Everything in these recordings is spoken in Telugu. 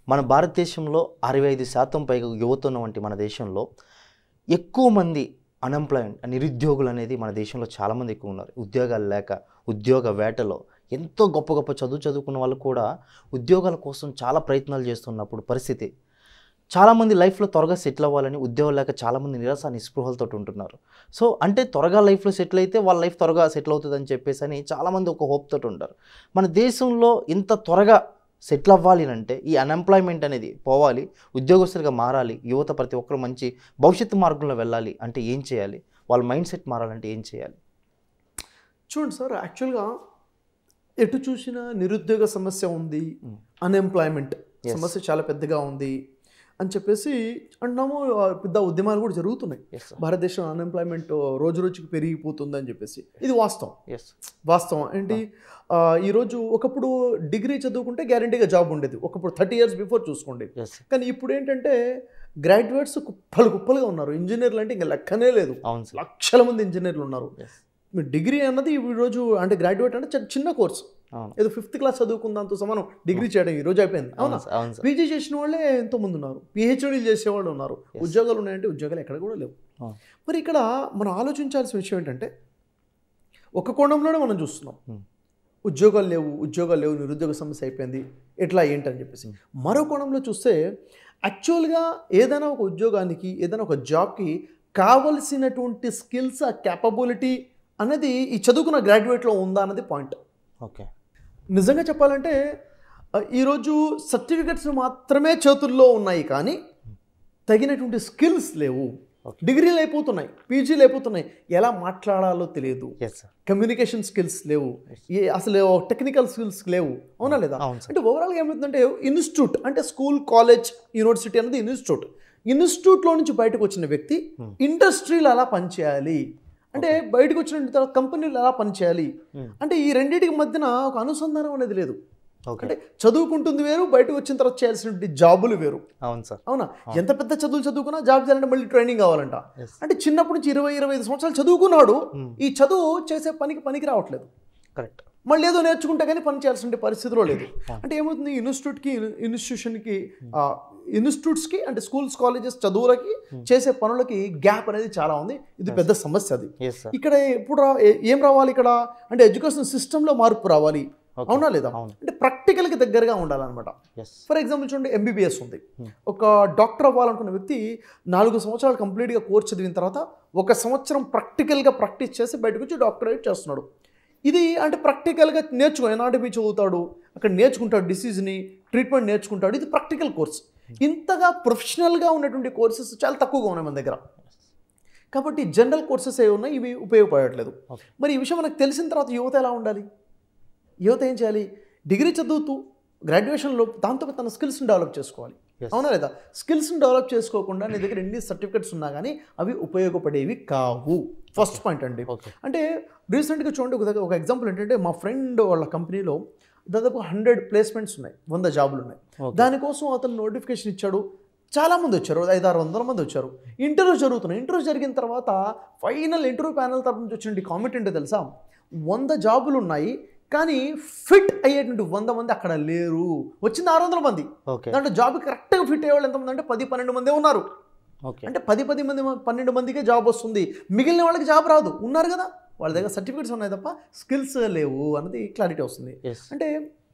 మన భారతదేశంలో అరవై ఐదు శాతం పైగా యువత ఉన్న వంటి మన దేశంలో ఎక్కువ మంది అన్ఎంప్లాయ్మెంట్ నిరుద్యోగులు అనేది మన దేశంలో చాలామంది ఎక్కువ ఉన్నారు ఉద్యోగాలు లేక ఉద్యోగ వేటలో ఎంతో గొప్ప గొప్ప చదువు చదువుకున్న వాళ్ళు కూడా ఉద్యోగాల కోసం చాలా ప్రయత్నాలు చేస్తున్నప్పుడు పరిస్థితి చాలామంది లైఫ్లో త్వరగా సెటిల్ అవ్వాలని ఉద్యోగం లేక చాలామంది నిరాశ నిస్పృహలతో ఉంటున్నారు సో అంటే త్వరగా లైఫ్లో సెటిల్ అయితే వాళ్ళ లైఫ్ త్వరగా సెటిల్ అవుతుందని చెప్పేసి అని చాలామంది ఒక హోప్ తోటి ఉంటారు మన దేశంలో ఇంత త్వరగా సెటిల్ అవ్వాలి అంటే ఈ అన్ఎంప్లాయ్మెంట్ అనేది పోవాలి ఉద్యోగస్తులుగా మారాలి యువత ప్రతి ఒక్కరు మంచి భవిష్యత్తు మార్గంలో వెళ్ళాలి అంటే ఏం చేయాలి వాళ్ళ మైండ్ సెట్ మారాలంటే ఏం చేయాలి చూడండి సార్ యాక్చువల్గా ఎటు చూసినా నిరుద్యోగ సమస్య ఉంది Mm. Unemployment Yes. సమస్య చాలా పెద్దగా ఉంది అని చెప్పేసి అంటున్నాము ఆ, పెద్ద ఉద్యమాలు కూడా జరుగుతున్నాయి ఎస్ భారతదేశం అన్ఎంప్లాయ్మెంట్ రోజు రోజుకి పెరిగిపోతుంది అని చెప్పేసి ఇది వాస్తవం ఎస్ వాస్తవం ఏంటి ఆ, ఈరోజు ఒకప్పుడు డిగ్రీ చదువుకుంటే గ్యారంటీగా జాబ్ ఉండేది ఒకప్పుడు థర్టీ ఇయర్స్ బిఫోర్ చూసుకోండి ఎస్ కానీ ఇప్పుడు ఏంటంటే గ్రాడ్యుయేట్స్ కుప్పలు కుప్పలుగా ఉన్నారు ఇంజనీర్లు అంటే ఇంకా లెక్కనే లేదు అవును సార్ లక్షల మంది ఇంజనీర్లు ఉన్నారు ఎస్ మీ డిగ్రీ అన్నది ఈ రోజు అంటే గ్రాడ్యుయేట్ అంటే చి- చిన్న కోర్సు అవును ఏదో ఫిఫ్త్ క్లాస్ చదువుకుందాంతో సమానం డిగ్రీ చేయడం ఈ రోజు అయిపోయింది అవునా అవును సార్ అవును సార్ పీజీ చేసిన వాళ్ళే ఎంతో మంది ఉన్నారు పిహెచ్డీలు చేసేవాళ్ళు ఉన్నారు Yes. ఉద్యోగాలు ఉన్నాయంటే ఉద్యోగాలు ఎక్కడ కూడా లేవు అవును. మరి ఇక్కడ మనం ఆలోచించాల్సిన విషయం ఏంటంటే ఒక కోణంలోనే మనం చూస్తున్నాం Hmm. ఉద్యోగాలు లేవు ఉద్యోగాలు లేవు నిరుద్యోగ సమస్య అయిపోయింది ఎట్లా ఏంటని చెప్పేసి Hmm. మరో కోణంలో చూస్తే యాక్చువల్గా ఏదైనా ఒక ఉద్యోగానికి ఏదైనా ఒక జాబ్కి కావలసినటువంటి స్కిల్స్ ఆ క్యాపబిలిటీ అనేది ఈ చదువుకున్న గ్రాడ్యుయేట్లో ఉందా అన్నది పాయింట్ ఓకే నిజంగా చెప్పాలంటే ఆ, ఈరోజు సర్టిఫికెట్స్ మాత్రమే చేతుల్లో ఉన్నాయి కానీ తగినటువంటి స్కిల్స్ లేవు Okay. డిగ్రీలు అయిపోతున్నాయి పీజీలు అయిపోతున్నాయి ఎలా మాట్లాడాలో తెలియదు ఎస్ సార్ కమ్యూనికేషన్ స్కిల్స్ లేవు ఏ అసలు టెక్నికల్ స్కిల్స్ లేవు అవునా లేదా అవును సార్ అంటే ఓవరాల్గా ఏమవుతుందంటే ఇన్స్టిట్యూట్ అంటే స్కూల్ కాలేజ్ యూనివర్సిటీ అనేది ఇన్స్టిట్యూట్ ఇన్స్టిట్యూట్లో నుంచి బయటకు వచ్చిన వ్యక్తి Hmm. ఇండస్ట్రీలో ఎలా పనిచేయాలి అంటే బయటకు వచ్చిన తర్వాత కంపెనీలు ఎలా పనిచేయాలి Hmm. అంటే ఈ రెండింటికి మధ్యన ఒక అనుసంధానం అనేది లేదు ఓకే అంటే చదువుకుంటుంది వేరు బయటకు వచ్చిన తర్వాత చేయాల్సినటువంటి జాబులు వేరు అవును సార్ అవునా ఎంత పెద్ద చదువులు చదువుకున్నా జాబ్ చేయాలంటే మళ్ళీ ట్రైనింగ్ కావాలంట ఎస్ అంటే చిన్నప్పటి నుంచి ఇరవై ఇరవై ఐదు సంవత్సరాలు చదువుకున్నాడు Hmm. ఈ చదువు చేసే పనికి పనికి రావట్లేదు కరెక్ట్ మళ్ళీ ఏదో నేర్చుకుంటే కానీ పని చేయాల్సిన పరిస్థితిలో లేదు అంటే ఏమవుతుంది ఇన్స్టిట్యూట్కి ఇన్స్టిట్యూషన్కి ఇన్స్టిట్యూట్స్కి అంటే స్కూల్స్ కాలేజెస్ చదువులకి చేసే పనులకి గ్యాప్ అనేది చాలా ఉంది ఇది పెద్ద సమస్య అది ఎస్ సార్ ఇక్కడ ఇప్పుడు రా ఏ- ఏం రావాలి ఇక్కడ అంటే ఎడ్యుకేషన్ సిస్టంలో మార్పు రావాలి Okay. అవునా లేదా అవును. అంటే ప్రాక్టికల్కి దగ్గరగా ఉండాలన్నమాట ఎస్ ఫర్ ఎగ్జాంపుల్ చూడండి ఎంబీబీఎస్ ఉంది Hmm. ఒక డాక్టర్ అవ్వాలనుకున్న వ్యక్తి నాలుగు సంవత్సరాలు కంప్లీట్గా కోర్స్ చదివిన తర్వాత ఒక సంవత్సరం ప్రాక్టికల్గా ప్రాక్టీస్ చేసి బయటకు వచ్చి డాక్టరేట్ చేస్తున్నాడు ఇది అంటే ప్రాక్టికల్గా నేర్చుకో ఎనాటమీ చదువుతాడు అక్కడ నేర్చుకుంటాడు డిసీజ్ని ట్రీట్మెంట్ నేర్చుకుంటాడు ఇది ప్రాక్టికల్ కోర్స్ ఇంతగా ప్రొఫెషనల్గా ఉన్నటువంటి కోర్సెస్ చాలా తక్కువగా ఉన్నాయి మన దగ్గర కాబట్టి జనరల్ కోర్సెస్ ఏ ఉన్నాయి ఇవి ఉపయోగపడట్లేదు Okay. మరి ఈ విషయం మనకు తెలిసిన తర్వాత యువత ఎలా ఉండాలి యువత ఏం చేయాలి డిగ్రీ చదువుతూ గ్రాడ్యుయేషన్లో దాంతో తన స్కిల్స్ని డెవలప్ చేసుకోవాలి Yes. అవునా లేదా స్కిల్స్ని డెవలప్ చేసుకోకుండా నీ దగ్గర ఎన్ని సర్టిఫికెట్స్ ఉన్నా కానీ అవి ఉపయోగపడేవి కావు ఫస్ట్ పాయింట్ అండి ఓకే అంటే రీసెంట్గా చూడండి ఒక దగ్గర ఒక ఎగ్జాంపుల్ ఏంటంటే మా ఫ్రెండ్ వాళ్ళ కంపెనీలో దాదాపు హండ్రెడ్ ప్లేస్మెంట్స్ ఉన్నాయి వంద జాబులు ఉన్నాయి Okay. దానికోసం అతను నోటిఫికేషన్ ఇచ్చాడు చాలా మంది వచ్చారు ఐదు ఆరు వందల మంది వచ్చారు ఇంటర్వ్యూ జరుగుతున్నాయి ఇంటర్వ్యూ జరిగిన తర్వాత ఫైనల్ ఇంటర్వ్యూ ప్యానల్ తరపు నుంచి వచ్చిన కామెంట్ ఏంటో తెలుసా వంద జాబులు ఉన్నాయి కానీ ఫిట్ అయ్యేటువంటి వంద మంది అక్కడ లేరు వచ్చింది ఆరు వందల మంది ఓకే దాంట్లో జాబ్కి కరెక్ట్గా ఫిట్ అయ్యే వాళ్ళు ఎంతమంది అంటే పది పన్నెండు మందే ఉన్నారు ఓకే అంటే పది పది మంది పన్నెండు మందికే జాబ్ వస్తుంది మిగిలిన వాళ్ళకి జాబ్ రాదు ఉన్నారు కదా వాళ్ళ దగ్గర సర్టిఫికేట్స్ ఉన్నాయి తప్ప స్కిల్స్ లేవు అన్నది క్లారిటీ వస్తుంది ఎస్ అంటే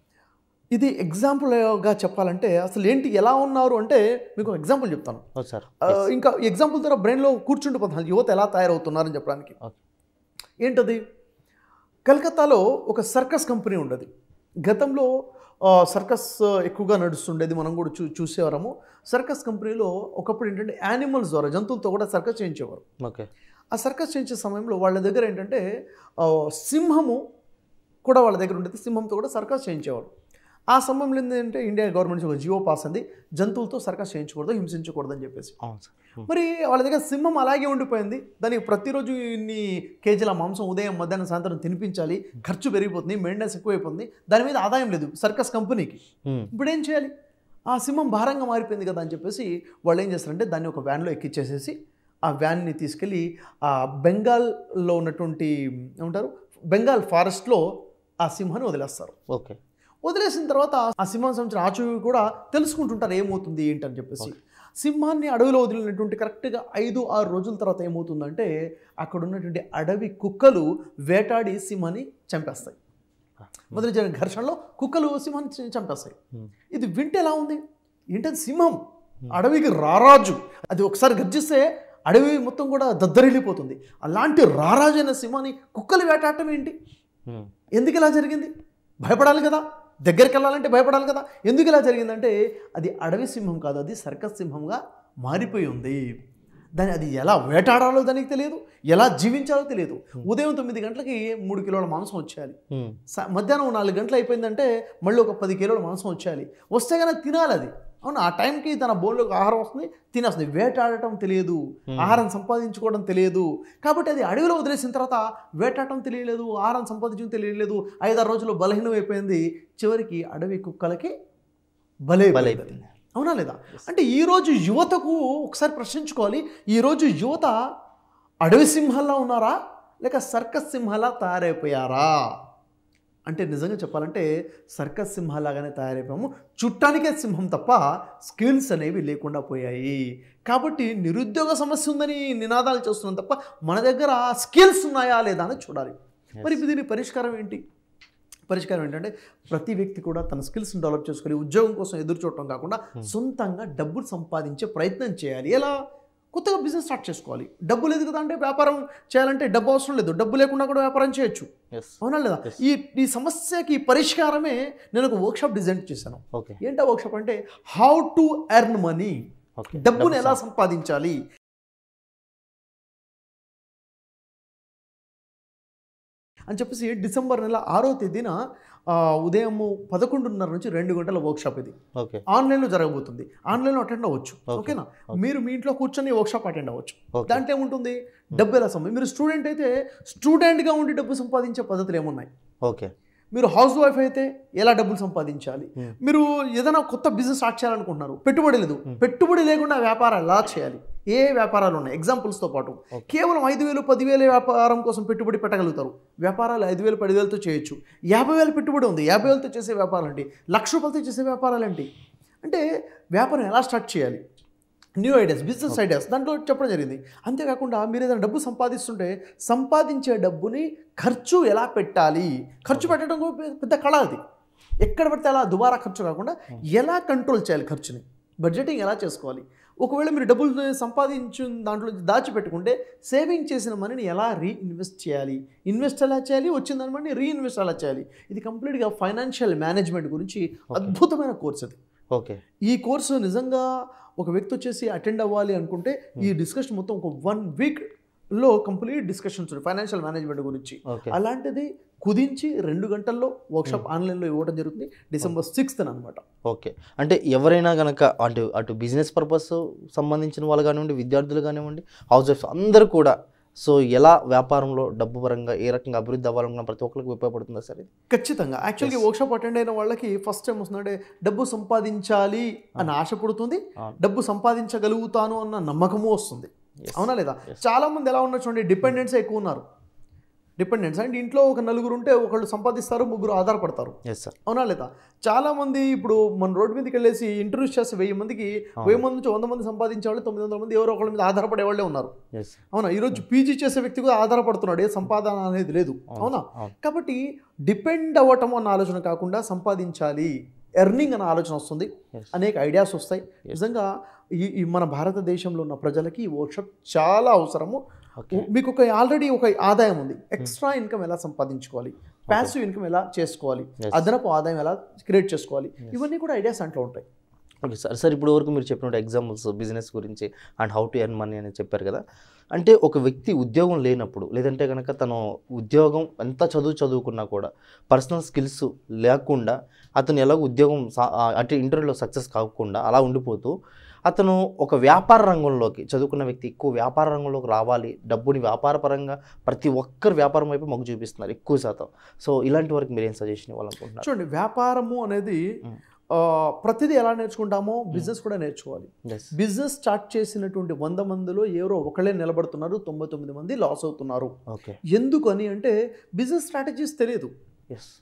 ఇది ఎగ్జాంపుల్గా చెప్పాలంటే అసలు ఏంటి ఎలా ఉన్నారు అంటే మీకు ఎగ్జాంపుల్ చెప్తాను ఓ సార్ ఆ, ఇంకా ఎగ్జాంపుల్ ద్వారా బ్రెయిన్లో కూర్చుండిపోతాను యువత ఎలా తయారవుతున్నారని చెప్పడానికి ఓకే ఏంటది కలకత్తాలో ఒక సర్కస్ కంపెనీ ఉండేది గతంలో ఆ, సర్కస్ ఎక్కువగా నడుస్తుండేది మనం కూడా చూ చూసేవారము సర్కస్ కంపెనీలో ఒకప్పుడు ఏంటంటే యానిమల్స్ ద్వారా జంతువులతో కూడా సర్కస్ చేయించేవారు ఓకే ఆ సర్కస్ చేయించే సమయంలో వాళ్ళ దగ్గర ఏంటంటే ఆ, సింహము కూడా వాళ్ళ దగ్గర ఉండేది సింహంతో కూడా సర్కస్ చేయించేవారు ఆ సమయంలో ఏంటంటే ఇండియా గవర్నమెంట్ ఒక జియో పాస్ అంది జంతువులతో సర్కస్ చేయించకూడదు హింసించకూడదు అని చెప్పేసి అవును సార్ మరి వాళ్ళ దగ్గర సింహం అలాగే ఉండిపోయింది దానికి ప్రతిరోజు ఇన్ని కేజీల మాంసం ఉదయం మధ్యాహ్నం సాయంత్రం తినిపించాలి ఖర్చు పెరిగిపోతుంది మెయింటెనెన్స్ ఎక్కువైపోతుంది దాని మీద ఆదాయం లేదు సర్కస్ కంపెనీకి ఇప్పుడు ఏం చేయాలి ఆ సింహం భారంగా మారిపోయింది కదా అని చెప్పేసి వాళ్ళు ఏం చేస్తారంటే దాన్ని ఒక వ్యాన్లో ఎక్కిచ్చేసేసి ఆ వ్యాన్ని తీసుకెళ్ళి ఆ బెంగాల్లో ఉన్నటువంటి ఏమంటారు బెంగాల్ ఫారెస్ట్లో ఆ సింహాన్ని వదిలేస్తారు ఓకే వదిలేసిన తర్వాత ఆ సింహానికి సంబంధించిన ఆచూకీ కూడా తెలుసుకుంటుంటారు ఏమవుతుంది ఏంటని చెప్పేసి సింహాన్ని అడవిలో వదిలినటువంటి కరెక్ట్గా ఐదు ఆరు రోజుల తర్వాత ఏమవుతుందంటే అక్కడ ఉన్నటువంటి అడవి కుక్కలు వేటాడి సింహాన్ని చంపేస్తాయి మొదటి జరిగిన ఘర్షణలో కుక్కలు సింహాన్ని చ- చంపేస్తాయి Hmm. ఇది వింటే ఎలా ఉంది ఏంటది సింహం అడవికి రారాజు అది ఒకసారి గర్జిస్తే అడవి మొత్తం కూడా దద్దరిల్లిపోతుంది అలాంటి రారాజు అయిన సింహాన్ని కుక్కలు వేటాడటం ఏంటి ఉమ్, ఎందుకు ఇలా జరిగింది భయపడాలి కదా దగ్గరికి వెళ్ళాలంటే భయపడాలి కదా ఎందుకు ఇలా జరిగిందంటే అది అడవి సింహం కాదు అది సర్కస్ సింహంగా మారిపోయి ఉంది దాని అది ఎలా వేటాడాలో దానికి తెలియదు ఎలా జీవించాలో తెలియదు ఉదయం తొమ్మిది గంటలకి మూడు కిలోల మాంసం వచ్చేయాలి ఉమ్, సా- మధ్యాహ్నం నాలుగు గంటలు అయిపోయిందంటే మళ్ళీ ఒక పది కిలోల మాంసం వచ్చేయాలి వస్తే కనుక తినాలి అది అవును ఆ టైంకి తన బోన్లోకి ఆహారం వస్తుంది తినేస్తుంది వేటాడటం తెలియదు ఆహారం సంపాదించుకోవడం తెలియదు కాబట్టి అది అడవిలో వదిలేసిన తర్వాత వేటాడటం తెలియలేదు ఆహారం సంపాదించడం తెలియలేదు ఐదారు రోజులు బలహీనం అయిపోయింది చివరికి అడవి కుక్కలకి బలే బలైపోయింది అవునా లేదా అంటే ఈరోజు యువతకు ఒకసారి ప్రశ్నించుకోవాలి ఈరోజు యువత అడవి సింహాల్లా ఉన్నారా లేక సర్కస్ సింహాలా తయారైపోయారా అంటే నిజంగా చెప్పాలంటే సర్కస్ సింహాలాగానే తయారైపోయాము చుట్టానికే సింహం తప్ప స్కిల్స్ అనేవి లేకుండా పోయాయి కాబట్టి నిరుద్యోగ సమస్య ఉందని నినాదాలు చేస్తున్నాం తప్ప మన దగ్గర స్కిల్స్ ఉన్నాయా లేదా అని చూడాలి మరి దీని పరిష్కారం ఏంటి పరిష్కారం ఏంటంటే ప్రతి వ్యక్తి కూడా తన స్కిల్స్ని డెవలప్ చేసుకొని ఉద్యోగం కోసం ఎదురు చూడటం కాకుండా సొంతంగా డబ్బులు సంపాదించే ప్రయత్నం చేయాలి ఎలా కొత్తగా బిజినెస్ స్టార్ట్ చేసుకోవాలి డబ్బు లేదు కదా అంటే వ్యాపారం చేయాలంటే డబ్బు అవసరం లేదు డబ్బు లేకుండా కూడా వ్యాపారం చేయొచ్చు ఎస్ అవునా లేదా ఈ ఈ సమస్యకి పరిష్కారమే నేను ఒక వర్క్షాప్ డిజైన్ చేశాను ఓకే ఏంటా వర్క్షాప్ అంటే how to earn money okay డబ్బును ఎలా సంపాదించాలి అని చెప్పేసి డిసెంబర్ నెల ఆరో తేదీన ఆ, ఉదయం పదకొండున్నర నుంచి రెండు గంటల వర్క్షాప్ ఇది ఓకే ఆన్లైన్లో జరగబోతుంది ఆన్లైన్లో అటెండ్ అవ్వచ్చు Okay. ఓకేనా మీరు మీ ఇంట్లో కూర్చొని వర్క్షాప్ అటెండ్ అవ్వచ్చు ఓకే దాంట్లో ఏముంటుంది డబ్బు ఎలా సంపాది మీరు స్టూడెంట్ అయితే స్టూడెంట్గా ఉండి డబ్బు సంపాదించే పద్ధతులు ఏమున్నాయి ఓకే మీరు హౌస్ వైఫ్ అయితే ఎలా డబ్బులు సంపాదించాలి Hmm. మీరు ఏదైనా కొత్త బిజినెస్ స్టార్ట్ చేయాలనుకుంటున్నారు పెట్టుబడి లేదు పెట్టుబడి లేకుండా వ్యాపారం ఎలా చేయాలి ఏ వ్యాపారాలు ఉన్నాయి ఎగ్జాంపుల్స్తో పాటు కేవలం ఐదు వేలు పదివేల వ్యాపారం కోసం పెట్టుబడి పెట్టగలుగుతారు వ్యాపారాలు ఐదు వేలు పదివేలతో చేయొచ్చు యాభై వేలు పెట్టుబడి ఉంది యాభై వేలతో చేసే వ్యాపారాలు ఏంటి లక్ష రూపాయలతో చేసే వ్యాపారాలు ఏంటి అంటే వ్యాపారం ఎలా స్టార్ట్ చేయాలి న్యూ ఐడియాస్ బిజినెస్ ఐడియాస్ దాంట్లో చెప్పడం జరిగింది అంతేకాకుండా మీరు ఏదైనా డబ్బు సంపాదిస్తుంటే సంపాదించే డబ్బుని ఖర్చు ఎలా పెట్టాలి ఖర్చు పెట్టడం కూడా పెద్ద- పెద్ద కళ అది ఎక్కడ పడితే అలా దుబారా ఖర్చు కాకుండా ఎలా కంట్రోల్ చేయాలి ఖర్చుని బడ్జెటింగ్ ఎలా చేసుకోవాలి ఒకవేళ మీరు డబ్బులు సంపాదించిన దాంట్లో దాచిపెట్టుకుంటే సేవింగ్ చేసిన మనీని ఎలా రీఇన్వెస్ట్ చేయాలి ఇన్వెస్ట్ ఎలా చేయాలి వచ్చిన దాని మనీ రీఇన్వెస్ట్ ఎలా చేయాలి ఇది కంప్లీట్గా ఫైనాన్షియల్ మేనేజ్మెంట్ గురించి అద్భుతమైన కోర్స్ అది ఓకే ఈ కోర్సు నిజంగా ఒక వ్యక్తి వచ్చేసి అటెండ్ అవ్వాలి అనుకుంటే ఈ డిస్కషన్ మొత్తం ఒక వన్ వీక్లో కంప్లీట్ డిస్కషన్స్ ఫైనాన్షియల్ మేనేజ్మెంట్ గురించి ఓకే అలాంటిది కుదించి రెండు గంటల్లో వర్క్షాప్ ఆన్లైన్లో ఇవ్వడం జరుగుతుంది డిసెంబర్ సిక్స్త్ అనమాట ఓకే అంటే ఎవరైనా కనుక అటు అటు బిజినెస్ పర్పస్ సంబంధించిన వాళ్ళు కానివ్వండి విద్యార్థులు కానివ్వండి హౌస్ వైఫ్స్ అందరూ కూడా సో ఎలా వ్యాపారంలో డబ్బు పరంగా ఏ రకంగా అభివృద్ధి అవ్వాలనుకున్న ప్రతి ఒక్కరికి ఉపయోగపడుతుందా సార్ ఇది ఖచ్చితంగా యాక్చువల్గా వర్క్షాప్ అటెండ్ అయిన వాళ్ళకి ఫస్ట్ టైం వస్తుందంటే డబ్బు సంపాదించాలి అని ఆశ పుడుతుంది అవును. డబ్బు సంపాదించగలుగుతాను అన్న నమ్మకము వస్తుంది Yes. అవునా లేదా చాలా మంది ఎలా ఉన్నారు చూడండి డిపెండెన్స్ ఎక్కువ ఉన్నారు డిపెండెన్స్ అంటే ఇంట్లో ఒక నలుగురు ఉంటే ఒకళ్ళు సంపాదిస్తారు ముగ్గురు ఆధారపడతారు ఎస్ సార్ అవునా లేదా చాలా మంది ఇప్పుడు మన రోడ్డు మీదకి వెళ్ళేసి ఇంటర్వ్యూస్ చేస్తే వెయ్యి మందికి వెయ్యి మంది నుంచి వంద మంది సంపాదించే వాళ్ళు తొమ్మిది వందల మంది ఎవరో ఒకళ్ళ మీద ఆధారపడే వాళ్ళే ఉన్నారు ఎస్ అవునా ఈరోజు పీజీ చేసే వ్యక్తి కూడా ఆధారపడుతున్నాడు ఏ సంపాదన అనేది లేదు అవునా అవును కాబట్టి డిపెండ్ అవ్వటం అన్న ఆలోచన కాకుండా సంపాదించాలి ఎర్నింగ్ అన్న ఆలోచన వస్తుంది Yes. అనేక ఐడియాస్ వస్తాయి నిజంగా ఈ ఈ మన భారతదేశంలో ఉన్న ప్రజలకి ఈ వర్క్షాప్ చాలా అవసరము ఓకే మీకు ఒక ఆల్రెడీ ఒక ఆదాయం ఉంది ఎక్స్ట్రా ఇన్కమ్ ఎలా సంపాదించుకోవాలి ప్యాసివ్ ఇన్కమ్ ఎలా చేసుకోవాలి Yes. అదనపు ఆదాయం ఎలా క్రియేట్ చేసుకోవాలి ఇవన్నీ కూడా ఐడియాస్ దాంట్లో ఉంటాయి ఓకే సార్ సార్ ఇప్పుడు వరకు మీరు చెప్పినట్టు ఎగ్జాంపుల్స్ బిజినెస్ గురించి and how to earn money అని చెప్పారు కదా అంటే ఒక వ్యక్తి ఉద్యోగం లేనప్పుడు లేదంటే కనుక తను ఉద్యోగం ఎంత చదువు చదువుకున్నా కూడా పర్సనల్ స్కిల్స్ లేకుండా అతను ఎలాగో ఉద్యోగం సా- ఆ, అటు ఇంటర్వ్యూలో సక్సెస్ కాకుండా అలా ఉండిపోతూ అతను ఒక వ్యాపార రంగంలోకి చదువుకున్న వ్యక్తి ఎక్కువ వ్యాపార రంగంలోకి రావాలి డబ్బుని వ్యాపార పరంగా ప్రతి ఒక్కరు వ్యాపారం వైపు మొగ్గు చూపిస్తున్నారు ఎక్కువ శాతం సో ఇలాంటి వరకు మీరు ఏం సజెషన్ ఇవ్వాలనుకుంటున్నారు చూడండి వ్యాపారము అనేది Mm. ఆ, ప్రతిదీ ఎలా నేర్చుకుంటామో బిజినెస్ కూడా నేర్చుకోవాలి ఎస్ బిజినెస్ స్టార్ట్ చేసినటువంటి వంద మందిలో ఎవరో ఒకళ్ళే నిలబడుతున్నారు తొంభై తొమ్మిది మంది లాస్ అవుతున్నారు ఓకే ఎందుకు అని అంటే బిజినెస్ స్ట్రాటజీస్ తెలియదు ఎస్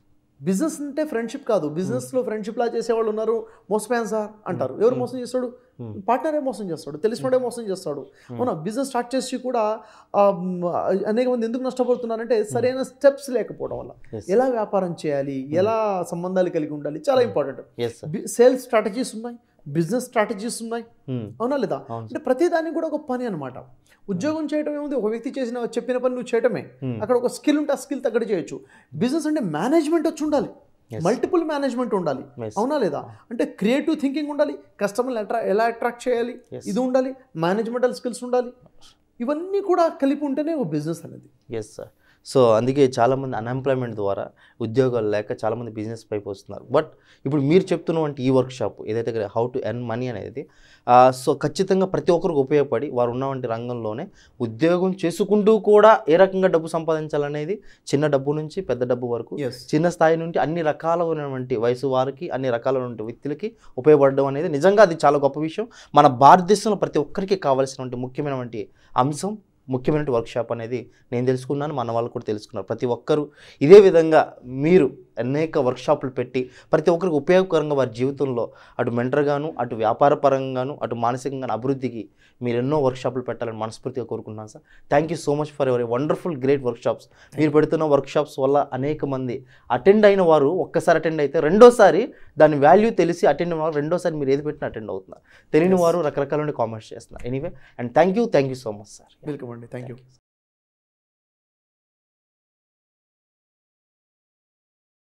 బిజినెస్ అంటే ఫ్రెండ్షిప్ కాదు బిజినెస్లో ఫ్రెండ్షిప్ లా చేసేవాళ్ళు ఉన్నారు మోసపోయాను సార్ అంటారు ఎవరు మోసం చేస్తాడు పార్ట్నరే మోసం చేస్తాడు తెలిసినోడే మోసం చేస్తాడు అవునా బిజినెస్ స్టార్ట్ చేసి కూడా ఆ, మ్, అనేక మంది ఎందుకు నష్టపోతున్నారంటే సరైన స్టెప్స్ లేకపోవడం వల్ల Yes. ఎలా వ్యాపారం చేయాలి ఎలా సంబంధాలు కలిగి ఉండాలి చాలా important yes sir sales strategies ఉన్నాయి బిజినెస్ స్ట్రాటజీస్ ఉన్నాయి అవునా లేదా అవును అంటే ప్రతిదానికి కూడా ఒక పని అనమాట ఉద్యోగం చేయడం ఏముంది ఒక వ్యక్తి చేసిన చెప్పిన పని నువ్వు చేయటమే Hmm. అక్కడ ఒక స్కిల్ ఉంటే ఆ స్కిల్ తగ్గట్టు చేయొచ్చు బిజినెస్ అంటే మేనేజ్మెంట్ వచ్చి ఉండాలి Yes. మల్టిపుల్ మేనేజ్మెంట్ ఉండాలి Yes. అవునా లేదా అంటే క్రియేటివ్ థింకింగ్ ఉండాలి కస్టమర్ని అట్రా ఎలా అట్రాక్ట్ చేయాలి Yes. ఇది ఉండాలి మేనేజ్మెంటల్ స్కిల్స్ ఉండాలి ఇవన్నీ కూడా కలిపి ఉంటేనే ఒక బిజినెస్ అనేది ఎస్ సార్ సో అందుకే చాలామంది అన్ఎంప్లాయ్మెంట్ ద్వారా ఉద్యోగాలు లేక చాలామంది బిజినెస్ పైపు వస్తున్నారు బట్ ఇప్పుడు మీరు చెప్తున్నటువంటి ఈ వర్క్ షాప్ ఏదైతే హౌ టు ఎర్న్ మనీ అనేది ఆ, సో ఖచ్చితంగా ప్రతి ఒక్కరికి ఉపయోగపడి వారు ఉన్నటువంటి రంగంలోనే ఉద్యోగం చేసుకుంటూ కూడా ఏ రకంగా డబ్బు సంపాదించాలనేది చిన్న డబ్బు నుంచి పెద్ద డబ్బు వరకు ఎస్ చిన్న స్థాయి నుండి అన్ని రకాలైనటువంటి వయసు వారికి అన్ని రకాలైనటువంటి వ్యక్తులకి ఉపయోగపడడం అనేది నిజంగా అది చాలా గొప్ప విషయం మన భారతదేశంలో ప్రతి ఒక్కరికి కావాల్సినటువంటి ముఖ్యమైనటువంటి అంశం ముఖ్యమైన వర్క్షాప్ అనేది నేను తెలుసుకున్నాను మన వాళ్ళు కూడా తెలుసుకున్నారు ప్రతి ఒక్కరూ ఇదే విధంగా మీరు అనేక వర్క్షాపులు పెట్టి ప్రతి ఒక్కరికి ఉపయోగకరంగా వారి జీవితంలో అటు మెంటర్గాను అటు వ్యాపార పరంగాను అటు మానసికంగా అభివృద్ధికి మీరు ఎన్నో వర్క్షాపులు పెట్టాలని మనస్ఫూర్తిగా కోరుకుంటున్నాను sir thank you so much for ever wonderful great workshops మీరు పెడుతున్న వర్క్షాప్స్ వల్ల అనేక మంది అటెండ్ అయిన వారు ఒక్కసారి అటెండ్ అయితే రెండోసారి దాని వాల్యూ తెలిసి అటెండ్ అయిన వారు రెండోసారి మీరు ఏది పెట్టినా అటెండ్ అవుతున్నారు తెలియని వారు రకరకాల కామెంట్స్ చేస్తున్నారు anyway and thank you thank you so much sir welcome అండి థ్యాంక్ యూ